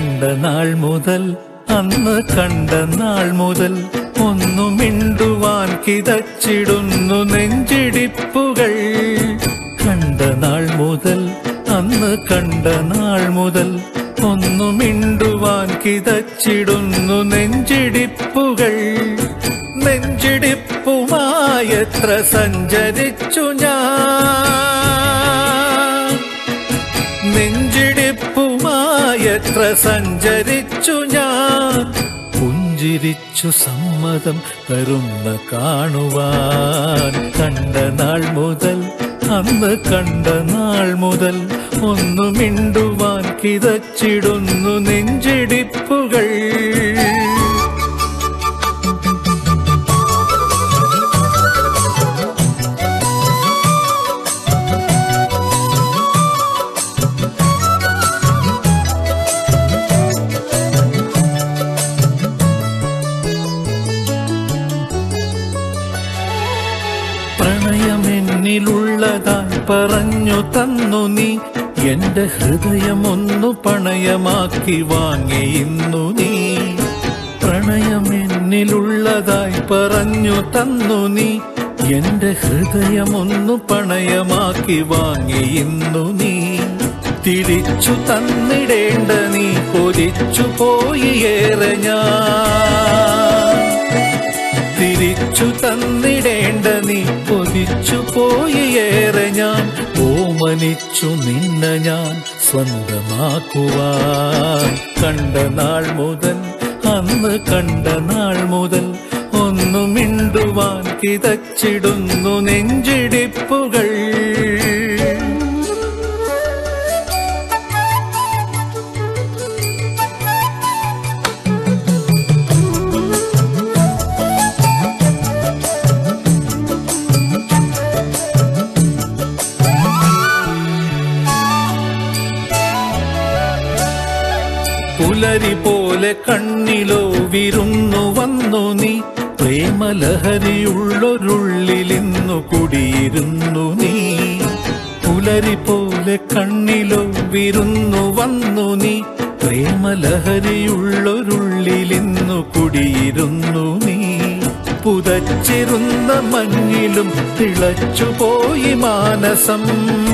കണ്ട നാൾ മുതൽ അന്ന് കണ്ട നാൾ മുതൽ ഒന്നു മിണ്ടുവാൻ കിതച്ചിടുന്നു നെഞ്ചിടിപ്പുകൾ കണ്ട നാൾ മുതൽ അന്ന് കണ്ട നാൾ മുതൽ ഒന്നു മിണ്ടുവാൻ കിതച്ചിടുന്നു നെഞ്ചിടിപ്പുകൾ നെഞ്ചിടിപ്പുമായെത്ര സഞ്ചരിച്ചു ഞാൻ നെഞ്ചിടിപ്പുമായെത്ര സഞ്ചരിച്ചു ഞാൻ പുഞ്ചിരിച്ചു സമ്മതം തരുന്ന കാണുവാൻ കണ്ട നാൾ മുതൽ അന്ന് കണ്ട നാൾ മുതൽ ഒന്നു മിണ്ടുവാൻ കിതച്ചിടുന്നു നെഞ്ചിടിപ്പുകൾ പ്രണയമെന്നിലുള്ളതായി പറഞ്ഞു തന്നു നീ എന്റെ ഹൃദയമൊന്നു പണയമാക്കി വാങ്ങി ഇന്നു നീ പ്രണയമെന്നിലുള്ളതായി പറഞ്ഞു തന്നു നീ എന്റെ ഹൃദയമൊന്നു പണയമാക്കി വാങ്ങി ഇന്നു നീ തിരിച്ചു തന്നിടേണ്ട നീ കൊതിച്ചു പോയി ഏറെ ഞാൻ തിരിച്ചു തന്നിടേണ്ട നീ കൊതിച്ചു പോയി ഏറെ ഞാൻ ഓമനിച്ചു നിന്ന ഞാൻ സ്വന്തമാക്കുവാൻ കണ്ട നാൾ മുതൽ അന്ന് കണ്ട നാൾ മുതൽ ഒന്നു മിണ്ടുവാൻ കിതച്ചിടുന്നു നെഞ്ചിടിപ്പുകൾ പുലരി പോലെ കണ്ണിലോ വിരുന്നു വന്നു നീ പ്രേമലഹരിയുള്ളൊരുള്ളിലിന്നു കുടിയിരുന്നു നീ പുലരി പോലെ കണ്ണിലോ വിരുന്നു വന്നു നീ പ്രേമലഹരിയുള്ളൊരുള്ളിലിന്നു കുടിയിരുന്നു നീ പുതച്ചിരുന്ന മഞ്ഞിലും തിളച്ചുപോയി മാനസം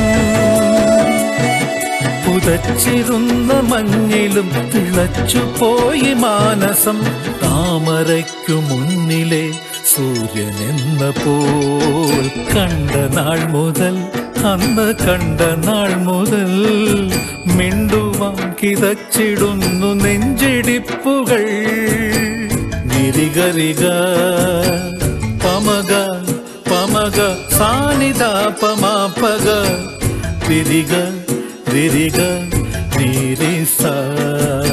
പുതച്ചിരുന്ന മഞ്ഞിലും തിളച്ചുപോയി മാനസം താമരയ്ക്കു മുന്നിലെ സൂര്യനെന്ന പോൽ കണ്ട നാൾ മുതൽ അന്ന് കണ്ട നാൾ മുതൽ മിണ്ടുവാൻ കിതച്ചിടുന്നു നെഞ്ചിടിപ്പുകൾ നിരികരിക പമക പമക സാനിത പമാപക തിരിക തിരിക നീരിസ